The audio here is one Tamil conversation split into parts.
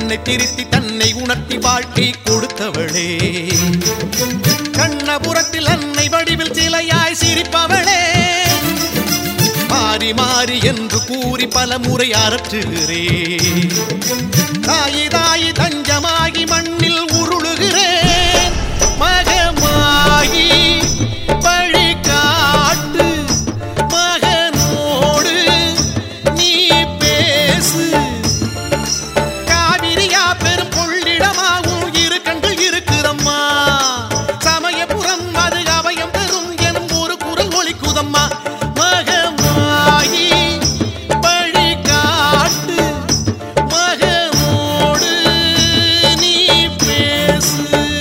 தன்னை திருத்தி தன்னை உணர்த்தி வாழ்க்கை கொடுத்தவளே கண்ணபுரத்தில் அன்னை வடிவில் சிலையாய் சிரிப்பவளே மாறி மாறி என்று கூறி பல முறை அரற்றுகிறே தாயி தாயி தஞ்சமாகி மண்ணில் உருளுகிறேன் மகமாகி வழி காட்டு மகனோடு நீ பேசு காவிரியா பெரும் கொள்ளிடமாவும் இரு கண்கள் இருக்குதம்மா சமயபுரம் அது அபயம் பெறும் எனும் ஒரு குரல் ஒலிக்குதம்மா மகமாயி வழி காட்டு மகனோடு நீ பேசு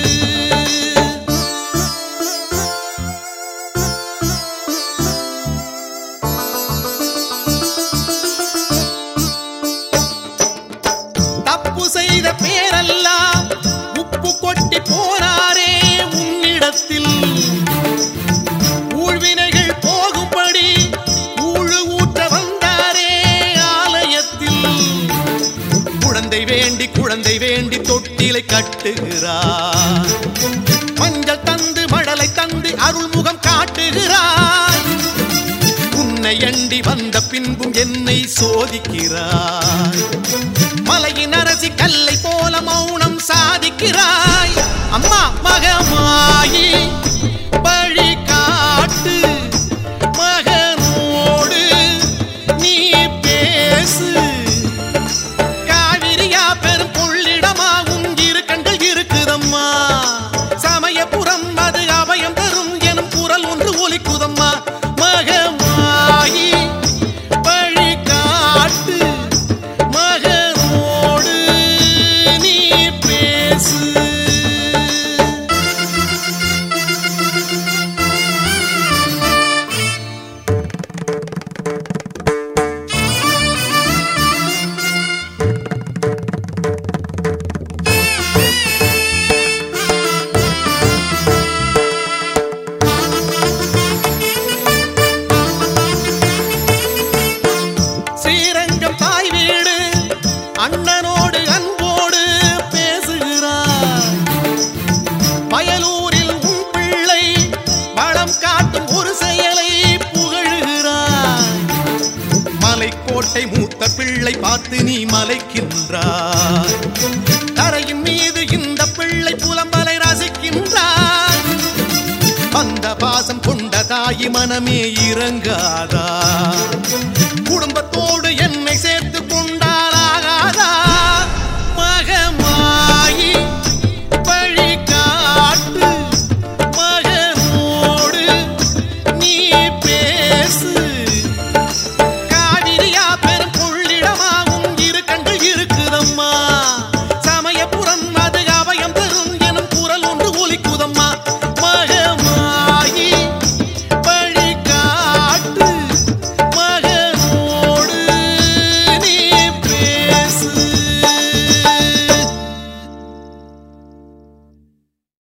தப்பு செய்த பேரெல்லாம் உப்பு கொட்டி போனாரே உன்னிடத்தில் ஊழ்வினைகள் போகும்படி ஊழு ஊற்ற வந்தாரே ஆலயத்தில் குழந்தை வேண்டி குழந்தை வேண்டி தொட்டிலை கட்டுகிறார் மஞ்சள் தந்து மழலை தந்து அருள்முகம் காட்டுகிறார் உன்னை எண்டி வந்த பின்பும் என்னை சோதிக்கிறாய் மலையின் அரசி கல்லை போல மௌனம் சாதிக்கிறாய் அம்மா மகமாயி வழி காட்டு மகனோடு நீ பேசு காவிரியா பெரும் கொள்ளிடமாவும் இரு கண்கள் இருக்குதம்மா சமயபுரம் அது அபயம் தரும் எனும் குரல் ஒன்று ஒலிக்குதம்மா மகமாயி வழி காட்டு மகனோடு நீ பேசு ஸ்ரீரங்கம் தாய் வீடு அண்ணனோடு அன்போடு பேசுகிறார் வயலூரில் உன் பிள்ளை வளம் காட்டும் ஒரு செயலை புகழுகிறார் மலைக்கோட்டை மூத்த பிள்ளை பார்த்து நீ மலைக்கின்றார் தரையின் மீது இந்த பிள்ளை புலம்பலை ரசிக்கின்றார் வந்த பாசம் கொண்ட தாயி மனமே இறங்காதா